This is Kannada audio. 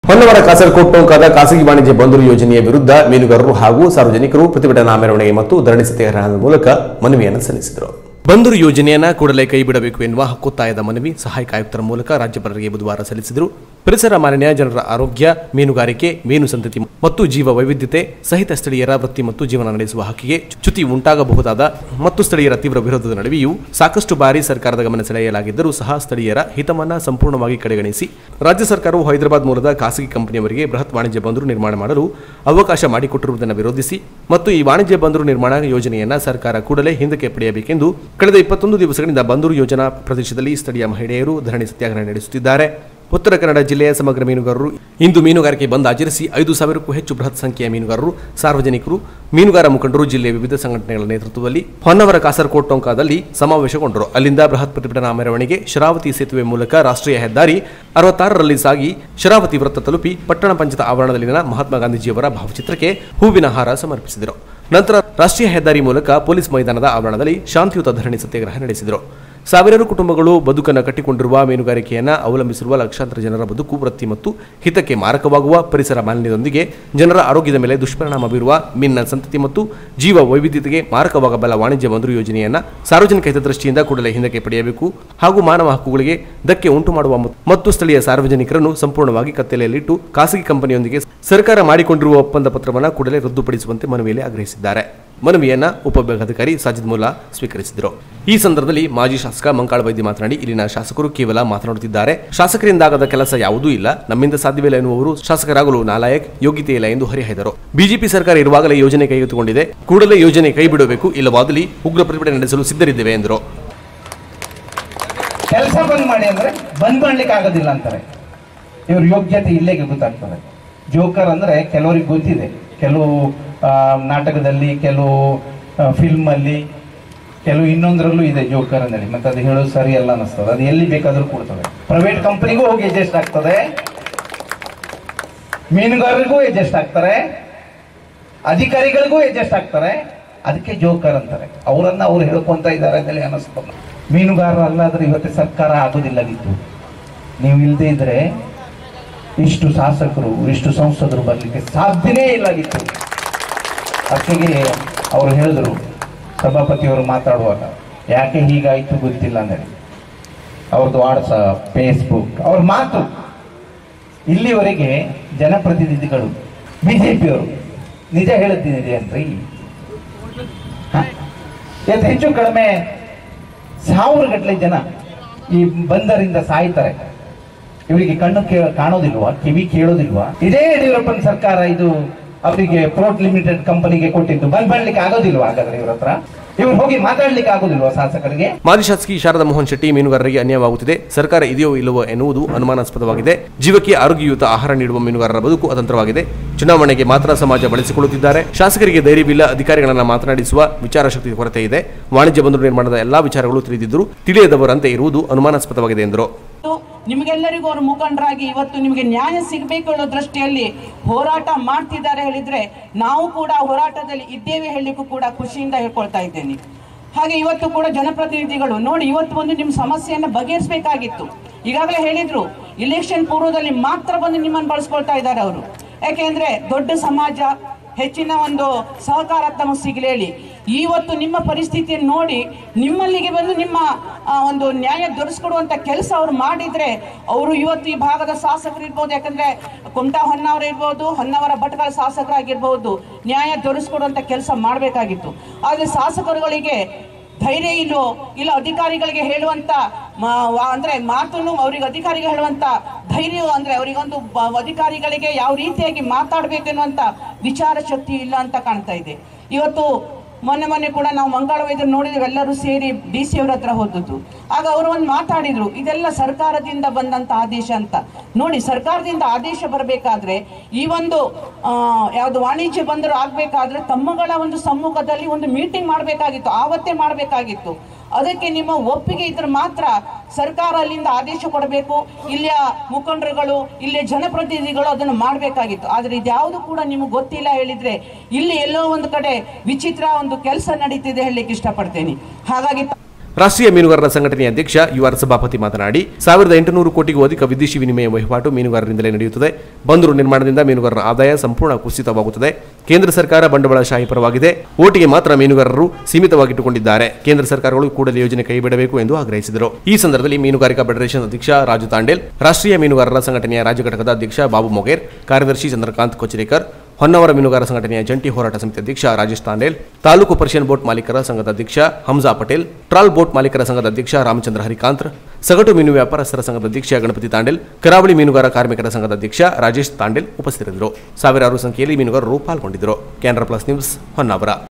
ಹೊನ್ನವರ ಕಾಸರಕೋಟ್ ಟೋಂಕಾದ ಖಾಸಗಿ ವಾಣಿಜ್ಯ ಬಂದರು ಯೋಜನೆಯ ವಿರುದ್ಧ ಮೀನುಗಾರರು ಹಾಗೂ ಸಾರ್ವಜನಿಕರು ಪ್ರತಿಭಟನಾ ಮೆರವಣಿಗೆ ಮತ್ತು ಧರಣಿ ಸತ್ಯಾಗ್ರಹದ ಮೂಲಕ ಮನವಿಯನ್ನು ಸಲ್ಲಿಸಿದರು ಬಂದರು ಯೋಜನೆಯನ್ನ ಕೂಡಲೇ ಕೈಬಿಡಬೇಕು ಎನ್ನುವ ಹಕ್ಕೊತ್ತಾಯದ ಮನವಿ ಸಹಾಯಕ ಆಯುಕ್ತರ ಮೂಲಕ ರಾಜ್ಯಪಾಲರಿಗೆ ಬುಧವಾರ ಸಲ್ಲಿಸಿದರು ಪರಿಸರ ಮಾಲಿನ್ಯ ಜನರ ಆರೋಗ್ಯ ಮೀನುಗಾರಿಕೆ ಮೀನು ಸಂತತಿ ಮತ್ತು ಜೀವ ವೈವಿಧ್ಯತೆ ಸಹಿತ ಸ್ಥಳೀಯರ ವೃತ್ತಿ ಮತ್ತು ಜೀವನ ನಡೆಸುವ ಹಕ್ಕಿಗೆ ಚ್ಯುತಿ ಉಂಟಾಗಬಹುದಾದ ಮತ್ತು ಸ್ಥಳೀಯರ ತೀವ್ರ ವಿರೋಧದ ನಡುವೆಯೂ ಸಾಕಷ್ಟು ಬಾರಿ ಸರ್ಕಾರದ ಗಮನ ಸೆಳೆಯಲಾಗಿದ್ದರೂ ಸಹ ಸ್ಥಳೀಯರ ಹಿತವನ್ನ ಸಂಪೂರ್ಣವಾಗಿ ಕಡೆಗಣಿಸಿ ರಾಜ್ಯ ಸರ್ಕಾರವು ಹೈದರಾಬಾದ್ ಮೂಲದ ಖಾಸಗಿ ಕಂಪನಿಯವರಿಗೆ ಬೃಹತ್ ವಾಣಿಜ್ಯ ಬಂದರು ನಿರ್ಮಾಣ ಮಾಡಲು ಅವಕಾಶ ಮಾಡಿಕೊಟ್ಟಿರುವುದನ್ನು ವಿರೋಧಿಸಿ ಮತ್ತು ಈ ವಾಣಿಜ್ಯ ಬಂದರು ನಿರ್ಮಾಣ ಯೋಜನೆಯನ್ನ ಸರ್ಕಾರ ಕೂಡಲೇ ಹಿಂದಕ್ಕೆ ಪಡೆಯಬೇಕೆಂದು ಕಳೆದ ಇಪ್ಪತ್ತೊಂದು ದಿವಸಗಳಿಂದ ಬಂದರು ಯೋಜನಾ ಪ್ರದೇಶದಲ್ಲಿ ಸ್ಥಳೀಯ ಮಹಿಳೆಯರು ಧರಣಿ ಸತ್ಯಾಗ್ರಹ ನಡೆಸುತ್ತಿದ್ದಾರೆ ಉತ್ತರ ಕನ್ನಡ ಜಿಲ್ಲೆಯ ಸಮಗ್ರ ಮೀನುಗಾರರು ಇಂದು ಮೀನುಗಾರಿಕೆ ಬಂದ್ ಆಚರಿಸಿ ಐದು ಸಾವಿರಕ್ಕೂ ಹೆಚ್ಚು ಬೃಹತ್ ಸಂಖ್ಯೆಯ ಮೀನುಗಾರರು ಸಾರ್ವಜನಿಕರು ಮೀನುಗಾರ ಮುಖಂಡರು ಜಿಲ್ಲೆಯ ವಿವಿಧ ಸಂಘಟನೆಗಳ ನೇತೃತ್ವದಲ್ಲಿ ಹೊನ್ನವರ ಕಾಸರಕೋಟ್ ಟೊಂಕಾದಲ್ಲಿ ಸಮಾವೇಶಗೊಂಡರು ಅಲ್ಲಿಂದ ಬೃಹತ್ ಪ್ರತಿಭಟನಾ ಮೆರವಣಿಗೆ ಶರಾವತಿ ಸೇತುವೆ ಮೂಲಕ ರಾಷ್ಟ್ರೀಯ ಹೆದ್ದಾರಿ ಅರವತ್ತಾರರಲ್ಲಿ ಸಾಗಿ ಶರಾವತಿ ವೃತ್ತ ತಲುಪಿ ಪಟ್ಟಣ ಪಂಚಾಯತ್ ಆವರಣದಲ್ಲಿನ ಮಹಾತ್ಮ ಗಾಂಧೀಜಿಯವರ ಭಾವಚಿತ್ರಕ್ಕೆ ಹೂವಿನ ಹಾರ ಸಮರ್ಪಿಸಿದರು ನಂತರ ರಾಷ್ಟ್ರೀಯ ಹೆದ್ದಾರಿ ಮೂಲಕ ಪೊಲೀಸ್ ಮೈದಾನದ ಆವರಣದಲ್ಲಿ ಶಾಂತಿಯುತ ಧರಣಿ ಸತ್ಯಾಗ್ರಹ ನಡೆಸಿದರು ಸಾವಿರಾರು ಕುಟುಂಬಗಳು ಬದುಕನ್ನು ಕಟ್ಟಿಕೊಂಡಿರುವ ಮೀನುಗಾರಿಕೆಯನ್ನು ಅವಲಂಬಿಸಿರುವ ಲಕ್ಷಾಂತರ ಜನರ ಬದುಕು ವೃತ್ತಿ ಮತ್ತು ಹಿತಕ್ಕೆ ಮಾರಕವಾಗುವ ಪರಿಸರ ಮಾಲಿನ್ಯದೊಂದಿಗೆ ಜನರ ಆರೋಗ್ಯದ ಮೇಲೆ ದುಷ್ಪರಿಣಾಮ ಬೀರುವ ಮೀನಿನ ಸಂತತಿ ಮತ್ತು ಜೀವ ವೈವಿಧ್ಯತೆಗೆ ಮಾರಕವಾಗಬಲ್ಲ ವಾಣಿಜ್ಯ ಬಂದರು ಯೋಜನೆಯನ್ನು ಸಾರ್ವಜನಿಕ ಹಿತದೃಷ್ಟಿಯಿಂದ ಕೂಡಲೇ ಹಿಂದಕ್ಕೆ ಪಡೆಯಬೇಕು ಹಾಗೂ ಮಾನವ ಹಕ್ಕುಗಳಿಗೆ ಧಕ್ಕೆ ಉಂಟು ಮಾಡುವ ಮತ್ತು- ಮತ್ತು ಸ್ಥಳೀಯ ಸಾರ್ವಜನಿಕರನ್ನು ಸಂಪೂರ್ಣವಾಗಿ ಕತ್ತಲೆಯಲ್ಲಿಟ್ಟು ಖಾಸಗಿ ಕಂಪನಿಯೊಂದಿಗೆ ಸರ್ಕಾರ ಮಾಡಿಕೊಂಡಿರುವ ಒಪ್ಪಂದ ಪತ್ರವನ್ನು ಕೂಡಲೇ ರದ್ದುಪಡಿಸುವಂತೆ ಮನವಿಯಲ್ಲಿ ಆಗ್ರಹಿಸಿದ್ದಾರೆ ಮನವಿಯನ್ನ ಉಪವಿಭಾಗಾಧಿಕಾರಿ ಸಾಜಿದ್ ಮುಲ್ಲಾ ಸ್ವೀಕರಿಸಿದರು ಈ ಸಂದರ್ಭದಲ್ಲಿ ಮಾಜಿ ಶಾಸಕ ಮಂಕಾಳ ವೈದ್ಯ ಮಾತನಾಡಿ ಇಲ್ಲಿನ ಶಾಸಕರು ಕೇವಲ ಮಾತನಾಡುತ್ತಿದ್ದಾರೆ ಶಾಸಕರಿಂದಾಗದ ಕೆಲಸ ಯಾವುದೂ ಇಲ್ಲ ನಮ್ಮಿಂದ ಸಾಧ್ಯವಿಲ್ಲ ಎನ್ನುವರು ಶಾಸಕರಾಗಲು ನಾಲಾಯಕ್ ಯೋಗ್ಯತೆ ಇಲ್ಲ ಎಂದು ಹರಿಹಾಯ್ದರು ಬಿಜೆಪಿ ಸರ್ಕಾರ ಇರುವಾಗಲೇ ಯೋಜನೆ ಕೈಗೆತ್ತಿಕೊಂಡಿದೆ ಕೂಡಲೇ ಯೋಜನೆ ಕೈ ಬಿಡಬೇಕು ಇಲ್ಲವಾದಲ್ಲಿ ಉಗ್ರ ಪ್ರತಿಭಟನೆ ನಡೆಸಲು ಸಿದ್ಧರಿದ್ದೇವೆ ಎಂದರು ಕೆಲಸ ಬಂದ್ ಮಾಡಿ ಅಂದ್ರೆ ಬಂದ್ ಮಾಡ್ಲಿಕ್ಕೆ ಆಗೋದಿಲ್ಲ ಅಂತಾರೆ ಇವ್ರ ಯೋಗ್ಯತೆ ಇಲ್ಲೇ ಗೊತ್ತಾಗ್ತದೆ ಜೋಕರ್ ಅಂದ್ರೆ ಕೆಲವರಿಗೆ ಗೊತ್ತಿದೆ ಕೆಲವು ಆ, ನಾಟಕದಲ್ಲಿ ಕೆಲವು ಫಿಲ್ಮ್ ಅಲ್ಲಿ ಕೆಲವು ಇನ್ನೊಂದರಲ್ಲೂ ಇದೆ ಜೋಕರ್ ಅಂದೇಳಿ ಮತ್ತೆ ಅದು ಹೇಳೋದು ಸರಿ ಅಲ್ಲ ಅನಿಸ್ತದೆ ಅದು ಎಲ್ಲಿ ಬೇಕಾದ್ರೂ ಕೊಡ್ತದೆ ಪ್ರೈವೇಟ್ ಕಂಪನಿಗೂ ಹೋಗಿ ಅಡ್ಜಸ್ಟ್ ಆಗ್ತದೆ ಮೀನುಗಾರರಿಗೂ ಅಡ್ಜಸ್ಟ್ ಆಗ್ತಾರೆ ಅಧಿಕಾರಿಗಳಿಗೂ ಅಡ್ಜಸ್ಟ್ ಆಗ್ತಾರೆ ಅದಕ್ಕೆ ಜೋಕರ್ ಅಂತಾರೆ ಅವರನ್ನ ಅವ್ರು ಹೇಳ್ಕೊಂತ ಇದ್ದಾರೆ ಅಂತೇಳಿ ಅನಿಸ್ತದೆ ಮೀನುಗಾರರು ಅಲ್ಲಾದ್ರೆ ಇವತ್ತು ಸರ್ಕಾರ ಆಗೋದಿಲ್ಲದಿತ್ತು ನೀವು ಇಲ್ಲದೆ ಇದ್ರೆ ಇಷ್ಟು ಶಾಸಕರು ಇಷ್ಟು ಸಂಸದರು ಬರ್ಲಿಕ್ಕೆ ಸಾಧ್ಯನೇ ಇಲ್ಲಾಗಿತ್ತು ಅದಕ್ಕೆ ಅವರು ಹೇಳಿದ್ರು ಸಭಾಪತಿಯವರು ಮಾತಾಡುವಾಗ ಯಾಕೆ ಹೀಗಾಯ್ತು ಗೊತ್ತಿಲ್ಲ ಅಂದರೆ ಅವ್ರದ್ದು ವಾಟ್ಸಪ್ ಫೇಸ್ಬುಕ್ ಅವ್ರ ಮಾತು ಇಲ್ಲಿವರೆಗೆ ಜನಪ್ರತಿನಿಧಿಗಳು ಬಿಜೆಪಿಯವರು ನಿಜ ಹೇಳುತ್ತೀನಿ ಅನ್ರಿ ಹ? ಇವತ್ತು ಹೆಚ್ಚು ಕಡಿಮೆ ಸಾವಿರ ಗಟ್ಟಲೆ ಜನ ಈ ಬಂದರಿಂದ ಸಾಯ್ತಾರೆ ಇವರಿಗೆ ಕಣ್ಣು ಕೇ- ಕಾಣೋದಿಲ್ವಾ ಕಿವಿ ಕೇಳೋದಿಲ್ವಾ ಇದೇ ಯಡಿಯೂರಪ್ಪನ ಸರ್ಕಾರ ಇದು ಅವರಿಗೆ ಪೋರ್ಟ್ ಲಿಮಿಟೆಡ್ ಕಂಪನಿಗೆ ಕೊಟ್ಟಿದ್ದು ಬಂದ್ ಮಾಡ್ಲಿಕ್ಕೆ ಆಗೋದಿಲ್ವಾ ಹಾಗಾದ್ರೆ ಇವ್ರ ಹತ್ರ ಇವ್ರು ಹೋಗಿ ಮಾತಾಡ್ಲಿಕ್ಕೆ ಆಗೋದಿಲ್ವಾ ಶಾಸಕರಿಗೆ ಮಾಜಿ ಶಾಸಕಿ ಶಾರದಾ ಮೋಹನ್ ಶೆಟ್ಟಿ ಮೀನುಗಾರರಿಗೆ ಅನ್ಯಾಯವಾಗುತ್ತಿದೆ ಸರ್ಕಾರ ಇದೆಯೋ ಇಲ್ಲವೋ ಎನ್ನುವುದು ಅನುಮಾನಾಸ್ಪದವಾಗಿದೆ ಜೀವಕ್ಕೆ ಆರೋಗ್ಯಯುತ ಆಹಾರ ನೀಡುವ ಮೀನುಗಾರರ ಬದುಕು ಅತಂತ್ರವಾಗಿದೆ ಚುನಾವಣೆಗೆ ಮಾತ್ರ ಸಮಾಜ ಬಳಸಿಕೊಳ್ಳುತ್ತಿದ್ದಾರೆ ಶಾಸಕರಿಗೆ ಧೈರ್ಯವಿಲ್ಲ ಅಧಿಕಾರಿಗಳನ್ನ ಮಾತನಾಡಿಸುವ ವಿಚಾರ ಶಕ್ತಿ ಕೊರತೆ ಇದೆ ವಾಣಿಜ್ಯ ಬಂದರು ನಿರ್ಮಾಣದ ಎಲ್ಲಾ ವಿಚಾರಗಳು ತಿಳಿದಿದ್ದರೂ ತಿಳಿಯದವರಂತೆ ಇರುವುದು ಅನುಮಾನಾಸ್ಪದವಾಗಿದೆ ಎಂದರು ನಿಮಗೆಲ್ಲರಿಗೂ ಅವರು ಮುಖಂಡರಾಗಿ ಇವತ್ತು ನಿಮಗೆ ನ್ಯಾಯ ಸಿಗಬೇಕು ಅನ್ನೋ ದೃಷ್ಟಿಯಲ್ಲಿ ಹೋರಾಟ ಮಾಡ್ತಿದ್ದಾರೆ ಹೇಳಿದ್ರೆ ನಾವು ಕೂಡ ಹೋರಾಟದಲ್ಲಿ ಇದ್ದೇವೆ ಹೇಳಲಿಕ್ಕೂ ಕೂಡ ಖುಷಿಯಿಂದ ಹೇಳ್ಕೊಳ್ತಾ ಇದ್ದೇನೆ ಹಾಗೆ ಇವತ್ತು ಕೂಡ ಜನಪ್ರತಿನಿಧಿಗಳು ನೋಡಿ ಇವತ್ತು ಒಂದು ನಿಮ್ಮ ಸಮಸ್ಯೆಯನ್ನು ಬಗೆಹರಿಸಬೇಕಾಗಿತ್ತು ಈಗಾಗಲೇ ಹೇಳಿದ್ರು ಇಲೆಕ್ಷನ್ ಪೂರ್ವದಲ್ಲಿ ಮಾತ್ರ ಬಂದು ನಿಮ್ಮನ್ನು ಬಳಸ್ಕೊಳ್ತಾ ಇದ್ದಾರೆ ಅವರು ಯಾಕೆಂದ್ರೆ ದೊಡ್ಡ ಸಮಾಜ ಹೆಚ್ಚಿನ ಒಂದು ಸಹಕಾರ ತಮಗೆ ಸಿಗಲಿ ಹೇಳಿ ಇವತ್ತು ನಿಮ್ಮ ಪರಿಸ್ಥಿತಿಯನ್ನು ನೋಡಿ ನಿಮ್ಮಲ್ಲಿಗೆ ಬಂದು ನಿಮ್ಮ ಆ, ಒಂದು ನ್ಯಾಯ ದೊರಕಿಸ್ಕೊಡುವಂತ ಕೆಲಸ ಅವರು ಮಾಡಿದ್ರೆ ಅವರು ಇವತ್ತು ಈ ಭಾಗದ ಶಾಸಕರು ಇರ್ಬೋದು ಯಾಕಂದ್ರೆ ಕುಮಟಾ ಹೊನ್ನಾವರ ಇರ್ಬೋದು ಹೊನ್ನಾವರ ಭಟ್ಕಳ ಶಾಸಕರಾಗಿರ್ಬೋದು ನ್ಯಾಯ ದೊರಕಿಸ್ಕೊಡುವಂತ ಕೆಲಸ ಮಾಡಬೇಕಾಗಿತ್ತು ಆದ್ರೆ ಶಾಸಕರುಗಳಿಗೆ ಧೈರ್ಯ ಇಲ್ಲೋ ಇಲ್ಲ ಅಧಿಕಾರಿಗಳಿಗೆ ಹೇಳುವಂತ ಮಾ- ವಾ- ಅಂದ್ರೆ ಮಾತನ್ನು ಅವರಿಗೆ ಅಧಿಕಾರಿಗೆ ಹೇಳುವಂತ ಧೈರ್ಯ ಅಂದ್ರೆ ಅವರಿಗೊಂದು ಬ- ಅಧಿಕಾರಿಗಳಿಗೆ ಯಾವ ರೀತಿಯಾಗಿ ಮಾತಾಡ್ಬೇಕೆನ್ನುವಂತ ವಿಚಾರ ಶಕ್ತಿ ಇಲ್ಲ ಅಂತ ಕಾಣ್ತಾ ಇದೆ ಇವತ್ತು ಮೊನ್ನೆ ಮೊನ್ನೆ ಕೂಡ ನಾವು ಮಂಗಳ ವೈದ್ಯರು ನೋಡಿದ್ವಿ ಎಲ್ಲರೂ ಸೇರಿ ಡಿ ಸಿ ಅವ್ರ ಹತ್ರ ಹೋದದ್ದು ಆಗ ಅವರು ಒಂದು ಮಾತಾಡಿದ್ರು ಇದೆಲ್ಲ ಸರ್ಕಾರದಿಂದ ಬಂದಂತ ಆದೇಶ ಅಂತ ನೋಡಿ ಸರ್ಕಾರದಿಂದ ಆದೇಶ ಬರಬೇಕಾದ್ರೆ ಈ ಒಂದು ಆ, ಯಾವ್ದು ವಾಣಿಜ್ಯ ಬಂದರು ಆಗ್ಬೇಕಾದ್ರೆ ತಮ್ಮಗಳ ಒಂದು ಸಮ್ಮುಖದಲ್ಲಿ ಒಂದು ಮೀಟಿಂಗ್ ಮಾಡಬೇಕಾಗಿತ್ತು ಆವತ್ತೇ ಮಾಡಬೇಕಾಗಿತ್ತು ಅದಕ್ಕೆ ನಿಮ್ಮ ಒಪ್ಪಿಗೆ ಇದ್ರೆ ಮಾತ್ರ ಸರ್ಕಾರ ಅಲ್ಲಿಂದ ಆದೇಶ ಕೊಡಬೇಕು ಇಲ್ಲಿಯ ಮುಖಂಡರುಗಳು ಇಲ್ಲಿಯ ಜನಪ್ರತಿನಿಧಿಗಳು ಅದನ್ನು ಮಾಡಬೇಕಾಗಿತ್ತು ಆದ್ರೆ ಇದ್ಯಾವುದು ಕೂಡ ನಿಮಗೆ ಗೊತ್ತಿಲ್ಲ ಹೇಳಿದ್ರೆ ಇಲ್ಲಿ ಎಲ್ಲೋ ಒಂದು ಕಡೆ ವಿಚಿತ್ರ ಒಂದು ಕೆಲಸ ನಡೀತಿದೆ ಹೇಳಲಿಕ್ಕೆ ಇಷ್ಟಪಡ್ತೇನೆ ಹಾಗಾಗಿ ರಾಷ್ಟ್ರೀಯ ಮೀನುಗಾರರ ಸಂಘಟನೆಯ ಅಧ್ಯಕ್ಷ ಯುಆರ್ ಸಭಾಪತಿ ಮಾತನಾಡಿ ಸಾವಿರದ ಎಂಟುನೂರು ಕೋಟಿಗೂ ಅಧಿಕ ವಿದೇಶಿ ವಿನಿಮಯ ವಹಿವಾಟು ಮೀನುಗಾರರಿಂದಲೇ ನಡೆಯುತ್ತದೆ ಬಂದರು ನಿರ್ಮಾಣದಿಂದ ಮೀನುಗಾರರ ಆದಾಯ ಸಂಪೂರ್ಣ ಕುಸಿತವಾಗುತ್ತದೆ ಕೇಂದ್ರ ಸರ್ಕಾರ ಬಂಡವಾಳಶಾಹಿ ಪರವಾಗಿದೆ ಓಟಿಗೆ ಮಾತ್ರ ಮೀನುಗಾರರು ಸೀಮಿತವಾಗಿಟ್ಟುಕೊಂಡಿದ್ದಾರೆ ಕೇಂದ್ರ ಸರ್ಕಾರಗಳು ಕೂಡಲೇ ಯೋಜನೆ ಕೈಬಿಡಬೇಕು ಎಂದು ಆಗ್ರಹಿಸಿದರು ಈ ಸಂದರ್ಭದಲ್ಲಿ ಮೀನುಗಾರಿಕಾ ಫೆಡರೇಷನ್ ಅಧ್ಯಕ್ಷ ರಾಜು ತಾಂಡೇಲ್ ರಾಷ್ಟ್ರೀಯ ಮೀನುಗಾರರ ಸಂಘಟನೆಯ ರಾಜ್ಯ ಘಟಕದ ಅಧ್ಯಕ್ಷ ಬಾಬು ಮೊಗೇರ್ ಕಾರ್ಯದರ್ಶಿ ಚಂದ್ರಕಾಂತ್ ಕೊಚರೇಕರ್ ಹೊನ್ನಾವರ ಮೀನುಗಾರ ಸಂಘಟನೆಯ ಜಂಟಿ ಹೋರಾಟ ಸಮಿತಿ ಅಧ್ಯಕ್ಷ ರಾಜೇಶ್ ತಾಂಡೇಲ್ ತಾಲೂಕು ಪರ್ಷಿಯನ್ ಬೋಟ್ ಮಾಲೀಕರ ಸಂಘದ ಅಧ್ಯಕ್ಷ ಹಂಜಾ ಪಟೇಲ್ ಟ್ರಾಲ್ ಬೋಟ್ ಮಾಲೀಕರ ಸಂಘದ ಅಧ್ಯಕ್ಷ ರಾಮಚಂದ್ರ ಹರಿಕಾಂತ್ ಸಗಟು ಮೀನು ವ್ಯಾಪಾರಸ್ಥರ ಸಂಘದ ಅಧ್ಯಕ್ಷ ಗಣಪತಿ ತಾಂಡೇಲ್ ಕರಾವಳಿ ಮೀನುಗಾರ ಕಾರ್ಮಿಕರ ಸಂಘದ ಅಧ್ಯಕ್ಷ ರಾಜೇಶ್ ತಾಂಡೇಲ್ ಉಪಸ್ಥಿತರಿದ್ದರು ಸಾವಿರಾರು ಸಂಖ್ಯೆಯಲ್ಲಿ ಮೀನುಗಾರರು ಪಾಲ್ಗೊಂಡಿದ್ದರು ಕ್ಯಾನರಾ ಪ್ಲಸ್ ನ್ಯೂಸ್ ಹೊನ್ನಾವರ